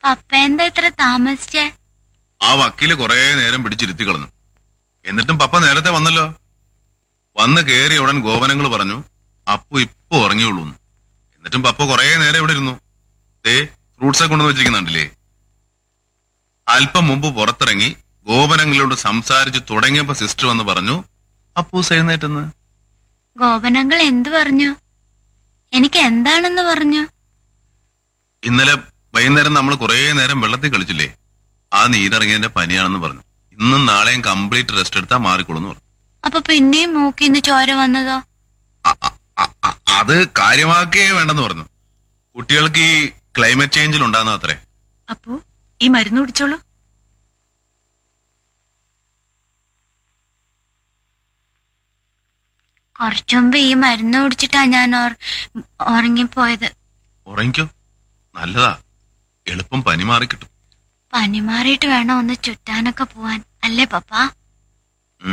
പപ്പ എന്താ ഇത്ര താമസിച്ചേ ആ വക്കീല് കുറെ നേരം പിടിച്ചിരുത്തി കളഞ്ഞു എന്നിട്ടും പപ്പ നേരത്തെ വന്നല്ലോ വന്ന് കേറിയ ഉടൻ ഗോപനങ്ങൾ പറഞ്ഞു അപ്പു ഇപ്പൊ ഉറങ്ങിയുള്ളൂ എന്ന്. എന്നിട്ടും പപ്പ കുറെ നേരം ഇവിടെ ഇരുന്നു ദേ ഫ്രൂട്ട്സ് ഒക്കെ കൊണ്ടുവന്ന് വെച്ചിരിക്കുന്നുണ്ടല്ലേ അല്പം മുമ്പ് പുറത്തിറങ്ങി ഗോപനങ്ങളോട് സംസാരിച്ച് തുടങ്ങിയപ്പോ സിസ്റ്റർ വന്ന് പറഞ്ഞു അപ്പൂസ് എഴുന്നേറ്റെന്ന് ഗോപനങ്ങൾ എന്തു പറഞ്ഞു എനിക്ക് എന്താണെന്ന് പറഞ്ഞു ഇന്നലെ വൈകുന്നേരം നമ്മൾ കുറെ നേരം വെള്ളത്തിൽ കളിച്ചില്ലേ ആ നീരിറങ്ങിയതിന്റെ പനിയാണെന്ന് പറഞ്ഞു ഇന്നും നാളെയും കംപ്ലീറ്റ് റെസ്റ്റ് എടുത്താൽ മാറിക്കൊള്ളുന്നു പറഞ്ഞു അപ്പൊ പിന്നെയും മൂക്കിന്ന് ചോര വന്നതോ അ- അ- അ- അ- അത് കാര്യമാക്കേ വേണ്ടെന്ന് പറഞ്ഞു കുട്ടികൾക്ക് ഈ ക്ലൈമറ്റ് ചേഞ്ചിൽ ഉണ്ടാകുന്ന അത്രേ അപ്പോ ഈ മരുന്ന് കുടിച്ചോളൂ കുറച്ചു മുമ്പ് ഈ മരുന്ന് കുടിച്ചിട്ടാ ഞാൻ ഉറ- ഉറങ്ങിപ്പോയത് ഉറങ്ങിക്കോ നല്ലതാ എളുപ്പം പനി മാറിക്കിട്ടും പനി മാറിയിട്ട് വേണം ഒന്ന് ചുറ്റാനൊക്കെ പോവാൻ അല്ലേ പപ്പ